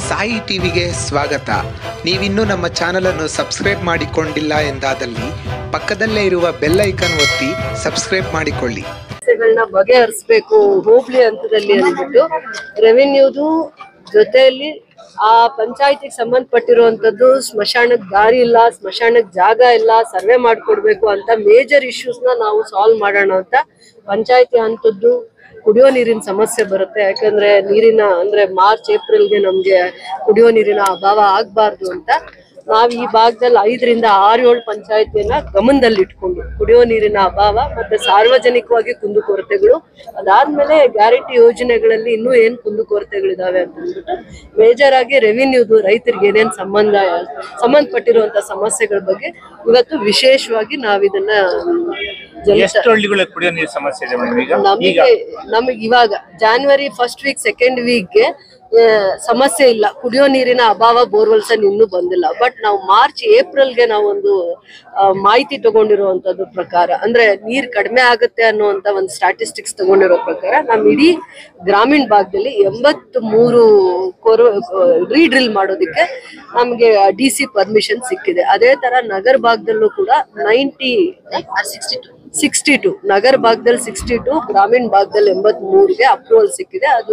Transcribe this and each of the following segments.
ಸಾಯಿ ಟಿವಿಗೆ ಸ್ವಾಗತ ನೀವಿನ್ನೂ ನಮ್ಮ ಚಾನಲನ್ನು ಸಬ್ಸ್ಕ್ರೈಬ್ ಮಾಡಿಕೊಂಡಿಲ್ಲ ಎಂದಾದಲ್ಲಿ ಪಕ್ಕದಲ್ಲೇ ಇರುವ ಬೆಲ್ ಐಕನ್ ಒತ್ತಿ ಸಬ್ಸ್ಕ್ರೈಬ್ ಮಾಡಿಕೊಳ್ಳಿ ಸಮಸ್ಯೆಗಳನ್ನ ಬಗೆಹರಿಸ್ಬೇಕು ಹೋಬಳಿ ಹಂತದಲ್ಲಿ ಅಂದ್ಬಿಟ್ಟು ರೆವಿನ್ಯೂದು ಜೊತೆಯಲ್ಲಿ ಆ ಪಂಚಾಯತಿಗೆ ಸಂಬಂಧಪಟ್ಟಿರುವಂತದ್ದು ಸ್ಮಶಾನಕ್ಕೆ ದಾರಿ ಇಲ್ಲ ಸ್ಮಶಾನಕ್ಕೆ ಜಾಗ ಇಲ್ಲ ಸರ್ವೆ ಮಾಡ್ಕೊಡ್ಬೇಕು ಅಂತ ಮೇಜರ್ ಇಶ್ಯೂಸ್ ನ ನಾವು ಸಾಲ್ವ್ ಮಾಡೋಣ ಅಂತ ಪಂಚಾಯತಿ ಹಂತದ್ದು ಕುಡಿಯೋ ನೀರಿನ ಸಮಸ್ಯೆ ಬರುತ್ತೆ ಯಾಕಂದ್ರೆ ನೀರಿನ ಅಂದ್ರೆ ಮಾರ್ಚ್ ಏಪ್ರಿಲ್ಗೆ ನಮ್ಗೆ ಕುಡಿಯೋ ನೀರಿನ ಅಭಾವ ಆಗ್ಬಾರ್ದು ಅಂತ ನಾವ್ ಈ ಭಾಗದಲ್ಲಿ ಐದರಿಂದ ಆರು ಏಳು ಪಂಚಾಯತಿಯನ್ನ ಗಮನದಲ್ಲಿ ಇಟ್ಕೊಂಡು ಕುಡಿಯೋ ನೀರಿನ ಅಭಾವ ಮತ್ತೆ ಸಾರ್ವಜನಿಕವಾಗಿ ಕುಂದುಕೊರತೆಗಳು ಅದಾದ್ಮೇಲೆ ಗ್ಯಾರಂಟಿ ಯೋಜನೆಗಳಲ್ಲಿ ಇನ್ನೂ ಏನ್ ಕುಂದುಕೊರತೆಗಳಿದಾವೆ ಅಂತ ಅಂದ್ಬಿಟ್ಟು ಮೇಜರ್ ಆಗಿ ರೆವಿನ್ಯೂದು ರೈತರಿಗೆ ಏನೇನ್ ಸಂಬಂಧ ಸಂಬಂಧಪಟ್ಟಿರುವಂತ ಸಮಸ್ಯೆಗಳ ಬಗ್ಗೆ ಇವತ್ತು ವಿಶೇಷವಾಗಿ ನಾವಿದನ್ನ ಜನ ಎಷ್ಟು ಹಳ್ಳಿಗಳ ಕುಡಿಯೋ ನೀರು ಸಮಸ್ಯೆ ಇದೆ ಮೇಡಮ್ ಈಗ ಈಗ ನಮಗೆ ನಮಗೆ ಇವಾಗ ಜಾನ್ವರಿ ಫಸ್ಟ್ ವೀಕ್ ಸೆಕೆಂಡ್ ವೀಕ್ಗೆ ಸಮಸ್ಯೆ ಇಲ್ಲ ಕುಡಿಯೋ ನೀರಿನ ಅಭಾವ ಬೋರ್ವೆಲ್ಸ್ ಇನ್ನೂ ಬಂದಿಲ್ಲ ಬಟ್ ನಾವು ಮಾರ್ಚ್ ಏಪ್ರಿಲ್ಗೆ ನಾವೊಂದು ಆ, ಮಾಹಿತಿ ತಗೊಂಡಿರುವಂತದ್ದು ಪ್ರಕಾರ ಅಂದ್ರೆ ನೀರ್ ಕಡಿಮೆ ಆಗುತ್ತೆ ಅನ್ನುವಂತ ಒಂದು ಸ್ಟಾಟಿಸ್ಟಿಕ್ಸ್ ತಗೊಂಡಿರೋ ಪ್ರಕಾರ ನಮ್ ಇಡೀ ಗ್ರಾಮೀಣ ಭಾಗದಲ್ಲಿ ಎಂಬತ್ ಮೂರು ಕೊರ ರೀಡ್ರಿಲ್ ಮಾಡೋದಕ್ಕೆ ನಮ್ಗೆ ಡಿ ಸಿ ಪರ್ಮಿಷನ್ ಸಿಕ್ಕಿದೆ ಅದೇ ತರ ನಗರ ಭಾಗದಲ್ಲೂ ಕೂಡ ನೈಂಟಿ ಸಿಕ್ಸ್ಟಿ ಟು ನಗರ ಭಾಗದಲ್ಲಿ ಸಿಕ್ಸ್ಟಿ ಟು ಗ್ರಾಮೀಣ ಭಾಗದಲ್ಲಿ ಎಂಬತ್ ಮೂರ್ಗೆ ಅಪ್ರೂವಲ್ ಸಿಕ್ಕಿದೆ ಅದು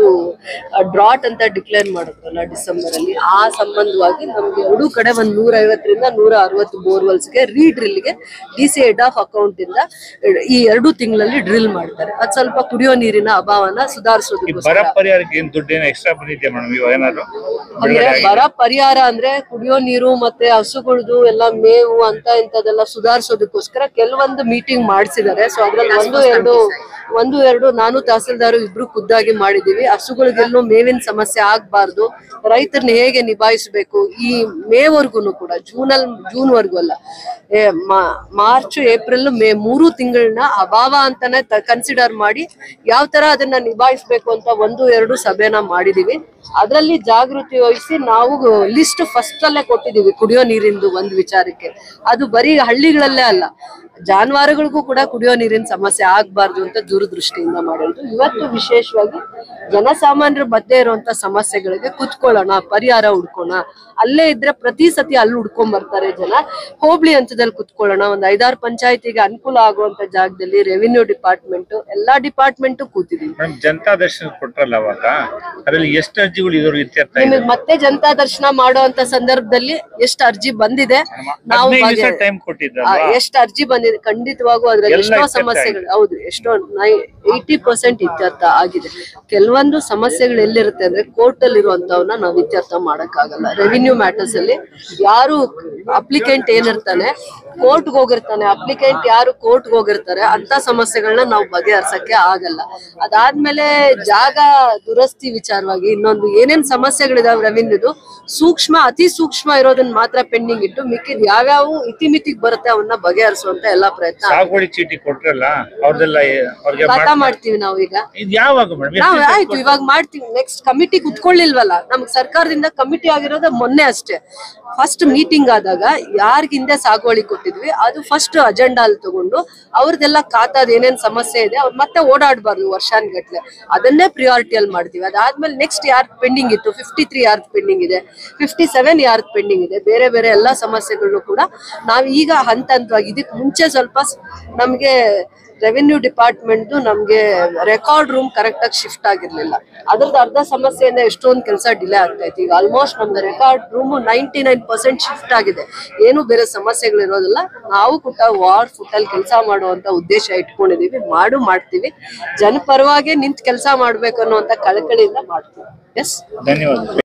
ಡ್ರಾಟ್ ಅಂತ ಡಿಕ್ಲೇರ್ ಮಾಡುತ್ತಲ್ಲ ಡಿಸೆಂಬರ್ ಅಲ್ಲಿ ಆ ಸಂಬಂಧವಾಗಿ ನಮ್ಗೆ ಎರಡೂ ಕಡೆ ಒಂದ್ ನೂರ ಐವತ್ತರಿಂದ ನೂರ ಅರವತ್ತು ಬೋರ್ವೆಲ್ಸ್ಗೆ ರೀಡ್ರಿಲ್ಗೆ D C head of account ಇಂದ ಈ ಎರಡು ತಿಂಗಳಲ್ಲಿ ಡ್ರಿಲ್ ಮಾಡ್ತಾರೆ ಅದ್ ಸ್ವಲ್ಪ ಕುಡಿಯೋ ನೀರಿನ ಅಭಾವನ ಈ ಸುಧಾರಿಸೋದಕ್ಕೋಸ್ಕರ ಬರ ಪರಿಹಾರಕ್ಕೆ ಏನ್ ದುಡ್ಡೇನು ಎಕ್ಸ್ಟ್ರಾ ಬಂದಿದ್ಯಾ ಮೇಡಮ್ ಇವಾಗ ಏನಾದ್ರು ಅಂದ್ರೆ ಬರ ಪರಿಹಾರ ಅಂದ್ರೆ ಕುಡಿಯೋ ನೀರು ಮತ್ತೆ ಹಸುಗಳದು ಎಲ್ಲ ಮೇವು ಅಂತ ಇಂಥದೆಲ್ಲ ಸುಧಾರಿಸೋದಕ್ಕೋಸ್ಕರ ಕೆಲವೊಂದು ಮೀಟಿಂಗ್ ಮಾಡಿಸಿದ್ದಾರೆ ಸೊ ಅದ್ರಲ್ಲಿ ಒಂದು ಎರಡು ಒಂದು ಎರಡು ನಾನು ತಹಸೀಲ್ದಾರು ಇಬ್ರು ಖುದ್ದಾಗಿ ಮಾಡಿದೀವಿ ಹಸುಗಳಿಗೆಲ್ಲೂ ಮೇವಿನ ಸಮಸ್ಯೆ ಆಗ್ಬಾರ್ದು ರೈತರನ್ನ ಹೇಗೆ ನಿಭಾಯಿಸಬೇಕು ಈ ಮೇವರ್ಗುನು ಕೂಡ ಜೂನಲ್ಲಿ ಜೂನ್ ವರ್ಗು ಅಲ್ಲ ಏ, ಮಾ- ಮಾರ್ಚ್ ಏಪ್ರಿಲ್ ಮೇ ಮೂರು ತಿಂಗಳನ್ನ ಅಭಾವ ಅಂತಾನೆ ಕನ್ಸಿಡರ್ ಮಾಡಿ ಯಾವ ತರ ಅದನ್ನ ನಿಭಾಯಿಸ್ಬೇಕು ಅಂತ ಒಂದು ಎರಡು ಸಭೆನ ಮಾಡಿದೀವಿ ಅದರಲ್ಲಿ ಜಾಗೃತಿ ವಹಿಸಿ ನಾವು ಲಿಸ್ಟ್ ಫಸ್ಟ್ ಅಲ್ಲೇ ಕೊಟ್ಟಿದೀವಿ ಕುಡಿಯೋ ನೀರಿಂದು ಒಂದು ವಿಚಾರಕ್ಕೆ ಅದು ಬರೀ ಹಳ್ಳಿಗಳಲ್ಲೇ ಅಲ್ಲ ಜಾನುವಾರುಗಳಿಗೂ ಕೂಡ ಕುಡಿಯೋ ನೀರಿನ ಸಮಸ್ಯೆ ಆಗ್ಬಾರ್ದು ಅಂತ ದೂರದೃಷ್ಟಿಯಿಂದ ಮಾಡಿರೋದು ಇವತ್ತು ವಿಶೇಷವಾಗಿ ಜನಸಾಮಾನ್ಯರ ಮಧ್ಯೆ ಇರುವಂತ ಸಮಸ್ಯೆಗಳಿಗೆ ಕುತ್ಕೊಳ್ಳೋಣ ಪರಿಹಾರ ಹುಡ್ಕೋಣ ಅಲ್ಲೇ ಇದ್ರೆ ಪ್ರತಿ ಸತಿ ಅಲ್ಲಿ ಹುಡ್ಕೊಂಡ್ ಬರ್ತಾರೆ ಜನ ಹೋಬಳಿ ಹಂತದಲ್ಲಿ ಕುತ್ಕೊಳ್ಳೋಣ ಒಂದ್ ಐದಾರು ಪಂಚಾಯತಿಗೆ ಅನುಕೂಲ ಆಗುವಂತ ಜಾಗದಲ್ಲಿ ರೆವಿನ್ಯೂ ಡಿಪಾರ್ಟ್ಮೆಂಟ್ ಎಲ್ಲಾ ಡಿಪಾರ್ಟ್ಮೆಂಟ್ ಕೂತಿದೀವಿ ಮೇಡಮ್ ಜನತಾ ದರ್ಶನ ಕೊಟ್ರಲ್ಲ ಅವಾಗ ಅದ್ರಲ್ಲಿ ಎಷ್ಟು ಅರ್ಜಿಗಳು ಇದ್ರು ಇತ್ಯರ್ಥ ಇದೆ ನಿಮಗೆ ಮತ್ತೆ ಜನತಾ ದರ್ಶನ ಮಾಡುವಂತ ಸಂದರ್ಭದಲ್ಲಿ ಎಷ್ಟು ಅರ್ಜಿ ಬಂದಿದೆ ನಾವು ಹದಿನೈದು ದಿವಸ ಬಗೆ- ಟೈಮ್ ಆ, ಕೊಟ್ಟಿದ್ದಲ್ವಾ ಎಷ್ಟು ಅರ್ಜಿ ಬಂದಿದೆ ಖಂಡಿತವಾಗೂ ಅದ್ರಲ್ಲಿ ಎಲ್ಲ ಎಷ್ಟೋ ಇತ್ಯರ್ಥ ಸಮಸ್ಯೆಗಳು ಹೌದು ಎಷ್ಟೋ ಏಯ್ಟಿ ಪರ್ಸೆಂಟ್ ಇತ್ಯರ್ಥ ಆಗಿದೆ ಕೆಲವೊಂದು ಸಮಸ್ಯೆಗಳು ಎಲ್ಲಿರುತ್ತೆ ಅಂದ್ರೆ ಕೋರ್ಟ್ ಅಲ್ಲಿ ಇರುವಂತವನ್ನ ನಾವು ಇತ್ಯರ್ಥ ಮಾಡಕ್ಕಾಗಲ್ಲ ರೆವಿನ್ಯೂ ಮ್ಯಾಟರ್ಸ್ ಅಲ್ಲಿ ಯಾರು ಅಪ್ಲಿಕೆಂಟ್ ಏನಿರ್ತಾನೆ ಕೋರ್ಟ್ ಹೋಗಿರ್ತಾನೆ ಅಪ್ಲಿಕೆಂಟ್ ಯಾರು ಕೋರ್ಟ್ ಹೋಗಿರ್ತಾರೆ ಅಂತ ಸಮಸ್ಯೆಗಳನ್ನ ನಾವು ಬಗೆಹರ್ಸಕ್ಕೆ ಆಗಲ್ಲ ಅದಾದ್ಮೇಲೆ ಜಾಗ ದುರಸ್ತಿ ವಿಚಾರವಾಗಿ ಇನ್ನೊಂದು ಏನೇನ್ ಸಮಸ್ಯೆಗಳಿದಾವೆ ರೆವಿನ್ಯೂದು ಸೂಕ್ಷ್ಮ ಅತಿ ಸೂಕ್ಷ್ಮ ಇರೋದನ್ನ ಮಾತ್ರ ಪೆಂಡಿಂಗ್ ಇಟ್ಟು ಮಿಕ್ಕಿದ್ ಯಾವ್ಯಾವ ಇತಿಮಿತಿಗ್ ಬರುತ್ತೆ ಅವನ್ನ ಬಗೆಹರಿಸುವಂತ ಎಲ್ಲಾ ಪ್ರಯತ್ನ ಸಾಗುವಳಿ ಚೀಟಿ ಕೊಟ್ರಲ್ಲ ಅವ್ರದೆಲ್ಲ ಏ- ಅವ್ರಿಗೆ ಖಾತಾ ಮಾಡ್ತೀವಿ ನಾವು ಈಗ ಇದು ಯಾವಾಗ ಮೇಡಮ್ ನಾವ್ ಆಯ್ತು ಇವಾಗ ಮಾಡ್ತೀವಿ ನೆಕ್ಸ್ಟ್ ಕಮಿಟಿ ಕುತ್ಕೊಳ್ಳಿಲ್ವಲ್ಲ ನಮ್ಗ್ ಸರ್ಕಾರದಿಂದ ಕಮಿಟಿ ಆಗಿರೋದು ಮೊನ್ನೆ ಅಷ್ಟೇ ಫಸ್ಟ್ ಮೀಟಿಂಗ್ ಆದಾಗ ಯಾರಿಗ ಹಿಂದೆ ಸಾಗುವಳಿ ಕೊಟ್ಟಿದ್ವಿ ಅದು ಫಸ್ಟ್ ಅಜೆಂಡಾ ಅಲ್ಲಿ ತಗೊಂಡು ಅವ್ರದ್ದೆಲ್ಲ ಖಾತಾದ ಏನೇನ್ ಸಮಸ್ಯೆ ಇದೆ ಅವ್ರು ಮತ್ತೆ ಓಡಾಡಬಾರ್ದು ವರ್ಷಾನ್ಗಟ್ಲೆ ಅದನ್ನೇ ಪ್ರಿಯಾರಿಟಿಯಲ್ಲಿ ಮಾಡ್ತೀವಿ ಅದಾದ್ಮೇಲೆ ನೆಕ್ಸ್ಟ್ ಯಾರ್ದು ಪೆಂಡಿಂಗ್ ಇತ್ತು ಫಿಫ್ಟಿ ತ್ರೀ ಯಾರ್ದು ಪೆಂಡಿಂಗ್ ಇದೆ ಫಿಫ್ಟಿ ಸೆವೆನ್ ಯಾರ್ದು ಪೆಂಡಿಂಗ್ ಇದೆ ಬೇರೆ ಬೇರೆ ಎಲ್ಲಾ ಸಮಸ್ಯೆಗಳನ್ನು ಕೂಡ ನಾವ್ ಈಗ ಹಂತ ಹಂತವಾಗಿ ಇದಕ್ ಮುಂಚೆ ಸ್ವಲ್ಪ ಸ್- ನಮ್ಗೆ ರೆವಿನ್ಯೂ ಡಿಪಾರ್ಟ್ಮೆಂಟ್ ನಮ್ಗೆ ರೆಕಾರ್ಡ್ ರೂಮ್ ಕರೆಕ್ಟ್ ಆಗಿ ಶಿಫ್ಟ್ ಆಗಿರ್ಲಿಲ್ಲ ಅದ್ರದ್ದು ಅರ್ಧ ಸಮಸ್ಯೆಯಿಂದ ಎಷ್ಟೊಂದು ಕೆಲಸ ಡಿಲೇ ಆಗ್ತಾ ಇತ್ತು ಈಗ ಆಲ್ಮೋಸ್ಟ್ ನಮ್ಗೆ record room ninety nine percent shift ಆಗಿದೆ ಏನು ಬೇರೆ ಸಮಸ್ಯೆಗಳಿರೋದಿಲ್ಲ ನಾವು ಕೂಡ ವಾರ್ಡ್ ಫುಟ್ಟಲ್ಲಿ ಕೆಲಸ ಮಾಡುವಂತ ಉದ್ದೇಶ ಇಟ್ಕೊಂಡಿದೀವಿ ಮಾಡು ಮಾಡ್ತೀವಿ ಜನಪರವಾಗಿ ನಿಂತ್ ಕೆಲಸ ಮಾಡ್ಬೇಕು ಅನ್ನುವಂತ ಕಳಕಳಿಯಿಂದ ಮಾಡ್ತೀವಿ ಎಸ್ ಧನ್ಯವಾದ